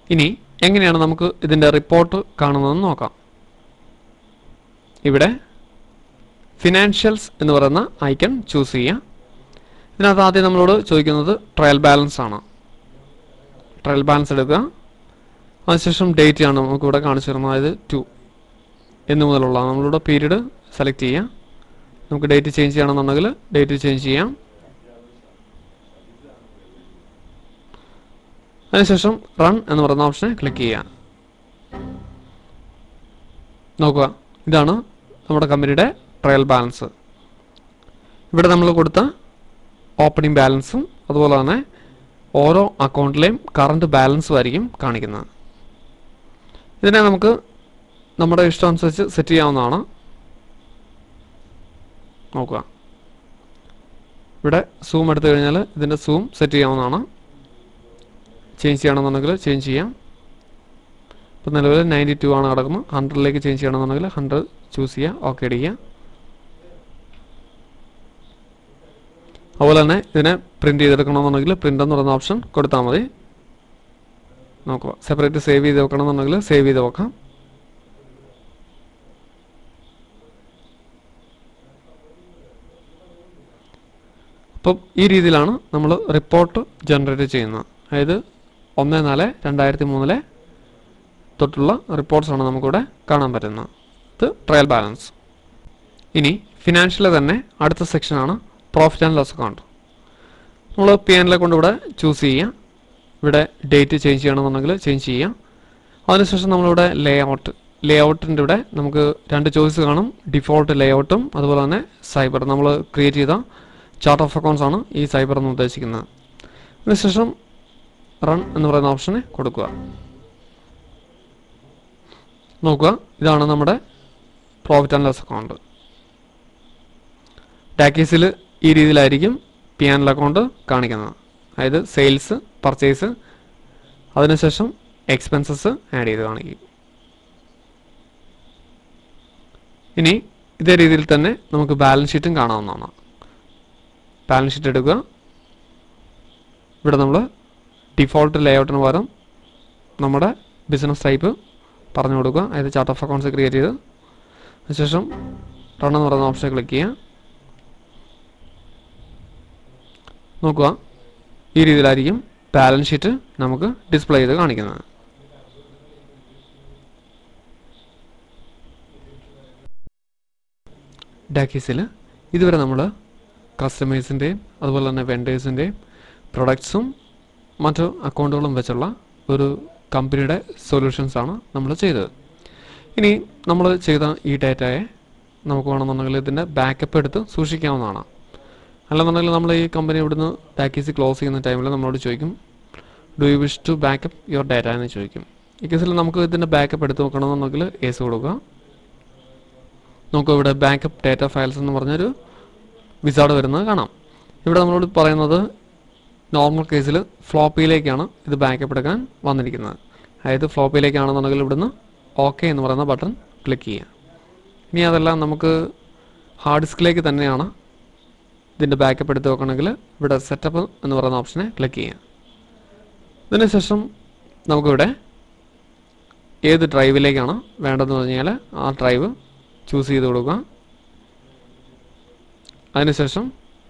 ഇനി എങ്ങനെയാണ് നമുക്ക് ഇതിൻ്റെ റിപ്പോർട്ട് കാണുന്നതെന്ന് നോക്കാം ഇവിടെ ഫിനാൻഷ്യൽസ് എന്ന് പറയുന്ന ഐക്കൺ ചൂസ് ചെയ്യാം ഇതിനകത്ത് ആദ്യം നമ്മളോട് ചോദിക്കുന്നത് ട്രയൽ ബാലൻസ് ആണ് ട്രയൽ ബാലൻസ് എടുക്കുക അതിനുശേഷം ഡേറ്റ് ആണ് നമുക്ക് ഇവിടെ കാണിച്ചു തരുന്നത് അതായത് ടു എന്ന് മുതലുള്ള നമ്മളിവിടെ പീരീഡ് സെലക്ട് ചെയ്യാം നമുക്ക് ഡേറ്റ് ചേഞ്ച് ചെയ്യണമെന്നുണ്ടെങ്കിൽ ഡേറ്റ് ചേഞ്ച് ചെയ്യാം അതിനുശേഷം റൺ എന്ന് പറയുന്ന ഓപ്ഷനെ ക്ലിക്ക് ചെയ്യാം നോക്കുക ഇതാണ് നമ്മുടെ കമ്പനിയുടെ ട്രയൽ ബാലൻസ് ഇവിടെ നമ്മൾ കൊടുത്ത ഓപ്പണിംഗ് ബാലൻസും അതുപോലെ തന്നെ ഓരോ അക്കൗണ്ടിലെയും കറണ്ട് ബാലൻസും ആയിരിക്കും കാണിക്കുന്നത് ഇതിനെ നമുക്ക് നമ്മുടെ ഇഷ്ടമനുസരിച്ച് സെറ്റ് ചെയ്യാവുന്നതാണ് നോക്കുക ഇവിടെ സൂം എടുത്തു കഴിഞ്ഞാൽ ഇതിൻ്റെ സൂം സെറ്റ് ചെയ്യാവുന്നതാണ് ചേഞ്ച് ചെയ്യണമെന്നുണ്ടെങ്കിൽ ചേഞ്ച് ചെയ്യാം ഇപ്പം നിലവിൽ നയൻറ്റി ടു ആണ് കിടക്കുന്നത് ഹൺഡ്രഡിലേക്ക് ചേഞ്ച് ചെയ്യണമെന്നുണ്ടെങ്കിൽ ഹൺഡ്രഡ് ചൂസ് ചെയ്യുക ഓക്കെ അടിക്കുക അതുപോലെ തന്നെ ഇതിനെ പ്രിൻറ്റ് ചെയ്തെടുക്കണമെന്നുണ്ടെങ്കിൽ പ്രിൻ്റ് എന്ന് പറയുന്ന ഓപ്ഷൻ കൊടുത്താൽ മതി നോക്കുക സെപ്പറേറ്റ് സേവ് ചെയ്ത് വെക്കണമെന്നുണ്ടെങ്കിൽ സേവ് ചെയ്ത് വെക്കാം അപ്പം ഈ രീതിയിലാണ് നമ്മൾ റിപ്പോർട്ട് ജനറേറ്റ് ചെയ്യുന്നത് അതായത് ഒന്ന് നാല് രണ്ടായിരത്തി മൂന്നിലെ തൊട്ടുള്ള റിപ്പോർട്ട്സ് ആണ് നമുക്കിവിടെ കാണാൻ പറ്റുന്നത് ഇത് ട്രയൽ ബാലൻസ് ഇനി ഫിനാൻഷ്യലിലെ തന്നെ അടുത്ത സെക്ഷനാണ് പ്രോഫിറ്റ് ആൻഡ് ലോസ് അക്കൗണ്ട് നമ്മൾ പി എനിലെ കൊണ്ട് ഇവിടെ ചൂസ് ചെയ്യാം ഇവിടെ ഡേറ്റ് ചേഞ്ച് ചെയ്യണമെന്നുണ്ടെങ്കിൽ ചേഞ്ച് ചെയ്യാം അതിനുശേഷം നമ്മളിവിടെ ലേ ഔട്ട് ലേ ഔട്ടിൻ്റെ ഇവിടെ നമുക്ക് രണ്ട് ചോയ്സ് കാണും ഡിഫോൾട്ട് ലേ ഔട്ടും അതുപോലെ തന്നെ സൈബർ നമ്മൾ ക്രിയേറ്റ് ചെയ്ത ചാർട്ട് ഓഫ് അക്കൗണ്ട്സ് ആണ് ഈ സൈബർ എന്ന് ഉദ്ദേശിക്കുന്നത് അതിനുശേഷം റൺ എന്ന് പറയുന്ന ഓപ്ഷന് കൊടുക്കുക നോക്കുക ഇതാണ് നമ്മുടെ പ്രോഫിറ്റ് ആൻഡ് ലോസ് അക്കൗണ്ട് ടാക്കീസിൽ ഈ രീതിയിലായിരിക്കും പി ആൻഡ് അക്കൗണ്ട് കാണിക്കുന്നത് അതായത് സെയിൽസ് പർച്ചേസ് അതിനുശേഷം എക്സ്പെൻസസ് ആഡ് ചെയ്ത് കാണിക്കും ഇനി ഇതേ രീതിയിൽ തന്നെ നമുക്ക് ബാലൻസ് ഷീറ്റും കാണാവുന്നതാണ് ബാലൻസ് ഷീറ്റ് എടുക്കുക ഇവിടെ നമ്മൾ ഡിഫോൾട്ട് ലേഔട്ടിന് പകരം നമ്മുടെ ബിസിനസ് ടൈപ്പ് പറഞ്ഞു കൊടുക്കുക അതായത് ചാർട്ട് ഓഫ് അക്കൗണ്ട്സ് ക്രിയേറ്റ് ചെയ്ത് അതിനുശേഷം റൺ എന്ന് പറയുന്ന ഓപ്ഷൻ ക്ലിക്ക് ചെയ്യുക നോക്കുക ഈ രീതിയിലായിരിക്കും ബാലൻസ് ഷീറ്റ് നമുക്ക് ഡിസ്പ്ലേ ചെയ്ത് കാണിക്കുന്നത് ഡാക്കീസിൽ ഇതുവരെ നമ്മൾ കസ്റ്റമേഴ്സിൻ്റെയും അതുപോലെ തന്നെ വെൻഡേഴ്സിൻ്റെയും പ്രൊഡക്ട്സും മറ്റു അക്കൗണ്ടുകളും വെച്ചുള്ള ഒരു കമ്പനിയുടെ സൊല്യൂഷൻസ് ആണ് നമ്മൾ ചെയ്തത് ഇനി നമ്മൾ ചെയ്ത ഈ ഡാറ്റയെ നമുക്ക് വേണമെന്നുണ്ടെങ്കിൽ ഇതിൻ്റെ ബാക്കപ്പ് എടുത്ത് സൂക്ഷിക്കാവുന്നതാണ് അല്ലെന്നുണ്ടെങ്കിൽ നമ്മൾ ഈ കമ്പനി ഇവിടുന്ന് ബാക്കീസ് ക്ലോസ് ചെയ്യുന്ന ടൈമിൽ നമ്മളോട് ചോദിക്കും do you wish to backup your data എന്ന് ചോദിക്കും ഈ കേസിൽ നമുക്ക് ഇതിൻ്റെ ബാക്കപ്പ് എടുത്ത് നോക്കണമെന്നുണ്ടെങ്കിൽ ഏസ് കൊടുക്കുക നമുക്ക് ഇവിടെ ബാക്കപ്പ് ഡാറ്റ ഫയൽസ് എന്ന് പറഞ്ഞൊരു വിസാർഡ് വരുന്നത് കാണാം ഇവിടെ നമ്മളോട് പറയുന്നത് നോർമൽ കേസിൽ ഫ്ലോപ്പിയിലേക്കാണ് ഇത് ബാക്കപ്പ് എടുക്കാൻ വന്നിരിക്കുന്നത് അതായത് ഫ്ലോപ്പിയിലേക്കാണെന്നുണ്ടെങ്കിൽ ഇവിടുന്ന് ഓക്കെ എന്ന് പറയുന്ന ബട്ടൺ ക്ലിക്ക് ചെയ്യുക ഇനി അതെല്ലാം നമുക്ക് ഹാർഡ് ഡിസ്കിലേക്ക് തന്നെയാണ് ഇതിൻ്റെ ബാക്കപ്പ് എടുത്ത് വെക്കണമെങ്കിൽ ഇവിടെ സെറ്റപ്പ് എന്ന് പറയുന്ന ഓപ്ഷനെ ക്ലിക്ക് ചെയ്യാം ഇതിനുശേഷം നമുക്കിവിടെ ഏത് ഡ്രൈവിലേക്കാണ് വേണ്ടതെന്ന് പറഞ്ഞാൽ ആ ഡ്രൈവ് ചൂസ് ചെയ്ത് കൊടുക്കുക അതിനുശേഷം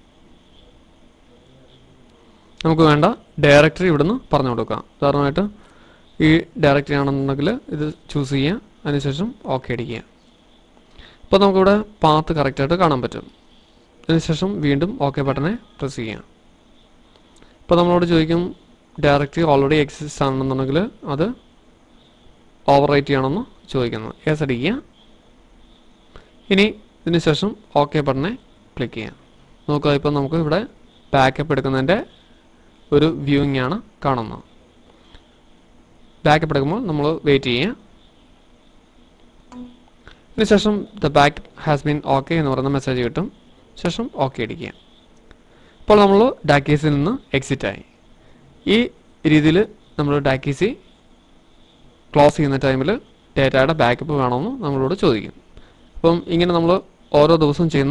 നമുക്ക് വേണ്ട ഡയറക്ടറി ഇവിടുന്ന് പറഞ്ഞു കൊടുക്കാം ഉദാഹരണമായിട്ട് ഈ ഡയറക്ടറി ആണെന്നുണ്ടെങ്കിൽ ഇത് ചൂസ് ചെയ്യുക അതിനുശേഷം ഓക്കെ അടിക്കുക ഇപ്പോൾ നമുക്കിവിടെ പാത്ത് കറക്റ്റായിട്ട് കാണാൻ പറ്റും അതിനുശേഷം വീണ്ടും ഓക്കെ ബട്ടനെ പ്രസ് ചെയ്യാം ഇപ്പോൾ നമ്മളോട് ചോദിക്കും ഡയറക്ടറി ഓൾറെഡി എക്സിസ്റ്റ് ആണെന്നുണ്ടെങ്കിൽ അത് ഓവർ റൈറ്റ് ചെയ്യണമെന്ന് ചോദിക്കുന്നത് ഏസ് അടിക്കുക ഇനി ഇതിന് ശേഷം ഓക്കെ ബട്ടനെ ക്ലിക്ക് ചെയ്യാം നോക്കുക ഇപ്പോൾ നമുക്ക് ഇവിടെ ബാക്കപ്പ് എടുക്കുന്നതിൻ്റെ ഒരു വ്യൂയിങ് ആണ് കാണുന്നത് ബാക്കപ്പ് എടുക്കുമ്പോൾ നമ്മൾ വെയിറ്റ് ചെയ്യുക ഇതിനുശേഷം the back has been okay എന്ന് പറയുന്ന മെസ്സേജ് കിട്ടും ശേഷം ഓക്കെ അടിക്കുക ഇപ്പോൾ നമ്മൾ ഡാക്കീസിൽ നിന്ന് എക്സിറ്റ് ആയി ഈ രീതിയിൽ നമ്മൾ ഡാക്കീസി ക്ലോസ് ചെയ്യുന്ന ടൈമിൽ ഡേറ്റയുടെ ബാക്കപ്പ് വേണമെന്ന് നമ്മളോട് ചോദിക്കും അപ്പം ഇങ്ങനെ നമ്മൾ ഓരോ ദിവസവും ചെയ്യുന്ന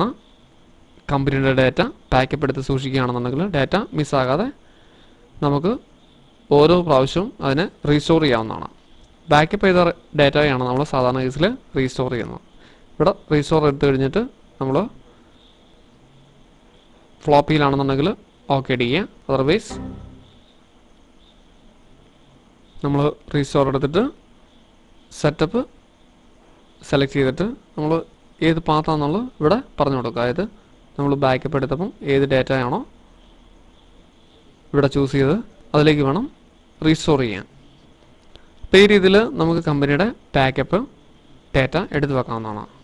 കമ്പനിയുടെ ഡാറ്റ ബാക്കപ്പ് എടുത്ത് സൂക്ഷിക്കുകയാണെന്നുണ്ടെങ്കിൽ ഡാറ്റ മിസ്സാകാതെ നമുക്ക് ഓരോ പ്രാവശ്യവും അതിനെ റീസ്റ്റോർ ചെയ്യാവുന്നതാണ് ബാക്കപ്പ് ചെയ്ത ഡാറ്റയാണ് നമ്മൾ സാധാരണ കേസിൽ റീസ്റ്റോർ ചെയ്യുന്നത് ഇവിടെ റീസ്റ്റോർ എടുത്തു കഴിഞ്ഞിട്ട് നമ്മൾ ഫ്ലോപ്പിയിലാണെന്നുണ്ടെങ്കിൽ ഓക്കെ ഡി ചെയ്യാം അതർവൈസ് നമ്മൾ റീസ്റ്റോർ എടുത്തിട്ട് സെറ്റപ്പ് സെലക്ട് ചെയ്തിട്ട് നമ്മൾ ഏത് പാത്താന്നുള്ളത് ഇവിടെ പറഞ്ഞു കൊടുക്കുക അതായത് നമ്മൾ ബാക്കപ്പ് എടുത്തപ്പം ഏത് ഡാറ്റ ആണോ ഇവിടെ ചൂസ് ചെയ്ത് അതിലേക്ക് വേണം റീസ്റ്റോർ ചെയ്യാൻ അപ്പോൾ ഈ രീതിയിൽ നമുക്ക് കമ്പനിയുടെ ബാക്കപ്പ് ഡാറ്റ എടുത്തു വെക്കാവുന്നതാണ്